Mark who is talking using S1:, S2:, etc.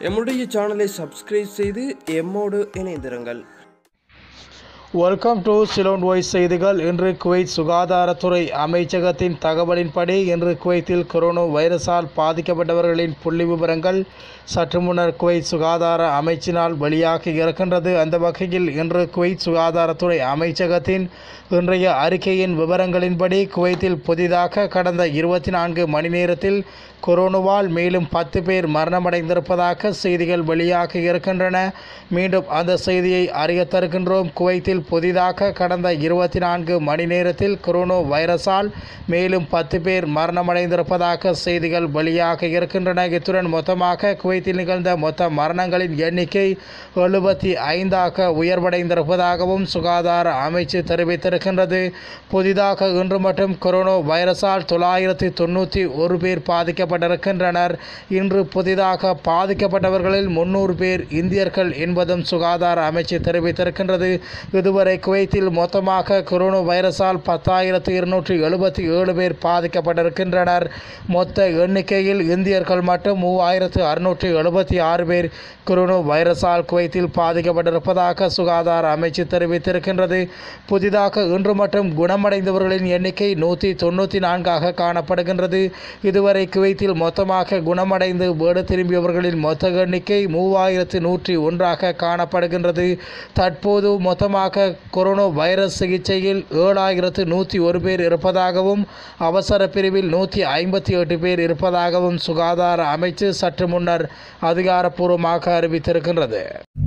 S1: எம்முடைய சேனலை சப்ஸ்கிரைப் செய்து எம்மோடு இணைந்திருங்கள்
S2: வெல்கம் டு சிலோன் வாய்ஸ் செய்திகள் இன்று குவைத் சுகாதாரத்துறை அமைச்சகத்தின் தகவலின்படி இன்று குவைத்தில் கொரோனா வைரஸால் பாதிக்கப்பட்டவர்களின் புள்ளி விவரங்கள் சற்று முன்னர் குவைத் சுகாதார அமைச்சினால் வெளியாகி இருக்கின்றது அந்த வகையில் இன்று குவைத் சுகாதாரத்துறை அமைச்சகத்தின் இன்றைய அறிக்கையின் விவரங்களின்படி குவைத்தில் புதிதாக கடந்த இருபத்தி நான்கு மணி நேரத்தில் கொரோனாவால் மேலும் பத்து பேர் மரணமடைந்திருப்பதாக செய்திகள் வெளியாகி இருக்கின்றன மீண்டும் அந்த செய்தியை அறிய தருகின்றோம் குவைத்தில் புதிதாக கடந்த இருபத்தி நான்கு மணி நேரத்தில் கொரோனா வைரஸால் மேலும் பத்து பேர் மரணமடைந்திருப்பதாக செய்திகள் வெளியாக இருக்கின்றன இத்துடன் மொத்தமாக குவைத்தில் நிகழ்ந்த மொத்த மரணங்களின் எண்ணிக்கை எழுபத்தி ஐந்தாக உயர்வடைந்திருப்பதாகவும் சுகாதார அமைச்சு தெரிவித்திருக்கின்றது புதிதாக இன்று மட்டும் கொரோனா வைரஸால் தொள்ளாயிரத்தி தொண்ணூற்றி ஒரு பேர் பாதிக்கப்பட்டிருக்கின்றனர் இன்று புதிதாக பாதிக்கப்பட்டவர்களில் முன்னூறு பேர் இந்தியர்கள் என்பதும் சுகாதார அமைச்சு தெரிவித்திருக்கின்றது இதுவரை குவைத்தில் மொத்தமாக கொரோனா வைரஸால் பத்தாயிரத்து இருநூற்றி எழுபத்தி ஏழு பேர் பாதிக்கப்பட்டிருக்கின்றனர் மொத்த எண்ணிக்கையில் இந்தியர்கள் மட்டும் மூவாயிரத்து அறுநூற்றி எழுபத்தி ஆறு பேர் கொரோனா வைரஸால் குவைத்தில் பாதிக்கப்பட்டிருப்பதாக சுகாதார அமைச்சு தெரிவித்திருக்கின்றது புதிதாக இன்று மட்டும் குணமடைந்தவர்களின் எண்ணிக்கை நூற்றி தொண்ணூற்றி நான்காக காணப்படுகின்றது இதுவரை குவைத்தில் மொத்தமாக குணமடைந்து வீடு திரும்பியவர்களின் மொத்த எண்ணிக்கை மூவாயிரத்து நூற்றி ஒன்றாக காணப்படுகின்றது தற்போது மொத்தமாக கொரோனா வைரஸ் சிகிச்சையில் ஏழாயிரத்து நூற்றி ஒரு பேர் இருப்பதாகவும் அவசர பிரிவில் நூற்றி ஐம்பத்தி எட்டு பேர் இருப்பதாகவும் சுகாதார அமைச்சு சற்று முன்னர் அதிகாரப்பூர்வமாக அறிவித்திருக்கின்றது